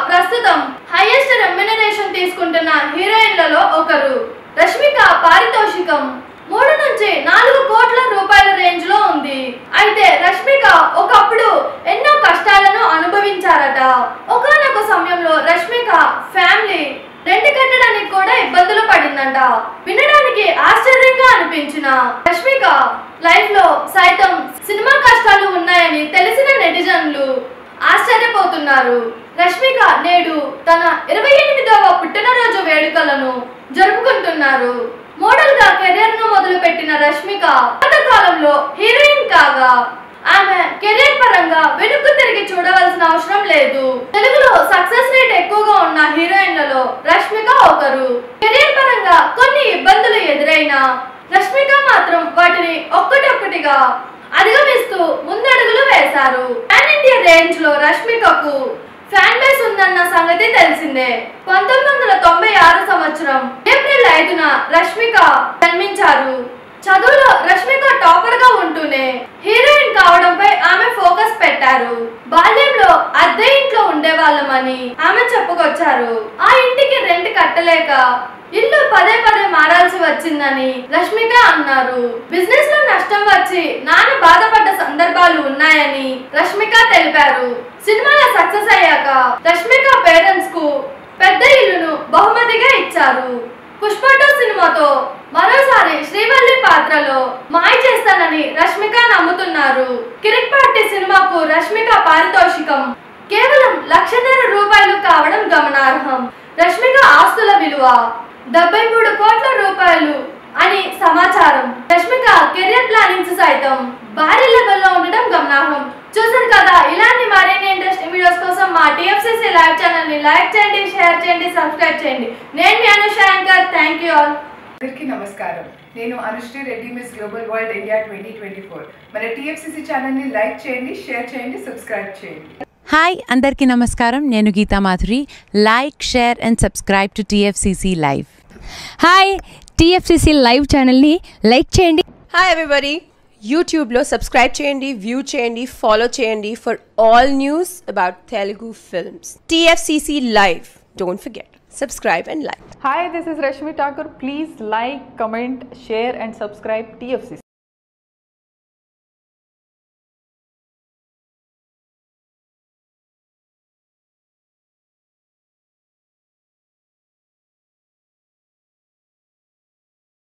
ప్రస్తుతం highest remuneration తీసుకుంటున్న హీరోయిన్లలో ఒకరు రష్మిక పారితోషికం మూడు నుంచి నాలుగు కోట్ల రూపాయల రేంజ్ లో ఉంది అయితే రష్మిక ఒకప్పుడు ఎన్నో కష్టాలను అనుభవించారట ఒకనొక సమయంలో రష్మిక ఫ్యామిలీ రెంట్ కట్టడానికి కూడా ఇబ్బందులు పడిందంట వినడానికి ఆశ్చర్యంగా అనిపించిన రష్మిక లైఫ్ లో సైతం సినిమా కష్టాలు ఉన్నాయని తెలిసిన నెటిజన్లు ఆశ్చర్యపోతున్నారు రష్మిక నేడు తన ఇరవై ఎనిమిదవ పుట్టినరోజు వేడుకలను జరుపుకుంటున్నారు మోడల్ గా కెరీర్ ను మొదలు పెట్టిన రష్మిక గత కాలంలో హీరోయిన్ కాగా ఆమె కెరీర్ పరంగా వెనుక్కు తిరిగి చూడవలసిన అవసరం లేదు తెలుగులో సక్సెస్ రేట్ ఎక్కువగా ఉన్న హీరోయిన్లలో రష్మిక ఒకరు కెరీర్ పరంగా కొన్ని ఇబ్బందులు ఎదురైనా రష్మిక మాత్రం వాటిని ఒక్కటొక్కటిగా అధిగమిస్తూ ముందడుగులు వేశారు పాన్ ఇండియా రేంజ్ లో రష్మికకు ఫ్యాన్ బేస్ ఉందన్న సంగతి తెలిసిందే పంతొమ్మిది వందల తొంభై ఆరు సంవత్సరం ఏప్రిల్ ఐదున రష్మిక జన్మించారు చదువులో రష్మిక టాపర్ గా ఉంటూనే హీరోయిన్ కావడంపై ఆమె ఫోకస్ పెట్టారు బాల్యంలో అద్దె ఇంట్లో ఉండేవాళ్ళమని ఆమె చెప్పుకొచ్చారు ఆ ఇంటికి రెంట్ కట్టలేక ఇల్లు పదే పదే మారాల్సి వచ్చిందని రష్మిక అన్నారు బిజినెస్ లో నష్టం వచ్చి నాన్న బాధపడ్డ సందర్భాలు ఉన్నాయని రష్మిక తెలిపారు సినిమాలో సక్సెస్ అయ్యాక రష్మిక పేరెంట్స్ కు పెద్ద ఇల్లును బహుమతిగా ఇచ్చారు పుష్ప టూ సినిమాతో మరోసారి శ్రీవల్లి పాత్రలో మాయ చేస్తానని రష్మిక నమ్ముతున్నారు కిరిక్ పార్టీ సినిమాకు రష్మిక పారితోషికం కేవలం లక్షన్నర రూపాయలు కావడం గమనార్హం రష్మిక ఆస్తుల విలువ డెబ్బై మూడు కోట్ల రూపాయలు అని సమాచారం రష్మిక కెరియర్ ప్లానింగ్స్ సైతం భారీ లెవెల్లో ఉండడం గమనార్హం చూసారు కదా ఇలాంటి మరిన్ని ఇంట్రెస్టింగ్ వీడియోస్ కోసం మా టీఎఫ్సీసీ లైవ్ ఛానల్ ని లైక్ చేయండి షేర్ చేయండి సబ్స్క్రైబ్ చేయండి నేను మీ Anusha anchor thank you all అందరికీ నమస్కారం నేను Anusri Reddy miss global world India twenty twenty four మన టీఎఫ్సిసి ఛానల్ని లైక్ చేయండి షేర్ చేయండి సబ్స్క్రైబ్ చేయండి హాయ్ అందరికీ నమస్కారం నేను Geetha Madhuri like share and subscribe to TFCC live hi TFCC live ఛానల్ని లైక్ చేయండి హాయ్ ఎవ్రీబడి యూట్యూబ్లో సబ్స్క్రైబ్ చేయండి వ్యూ చేయండి ఫాలో చేయండి for all news about Telugu films TFCC live don't forget subscribe and like Hi, this is Rashmi Thakur. Please like, comment, share, and subscribe TFCC.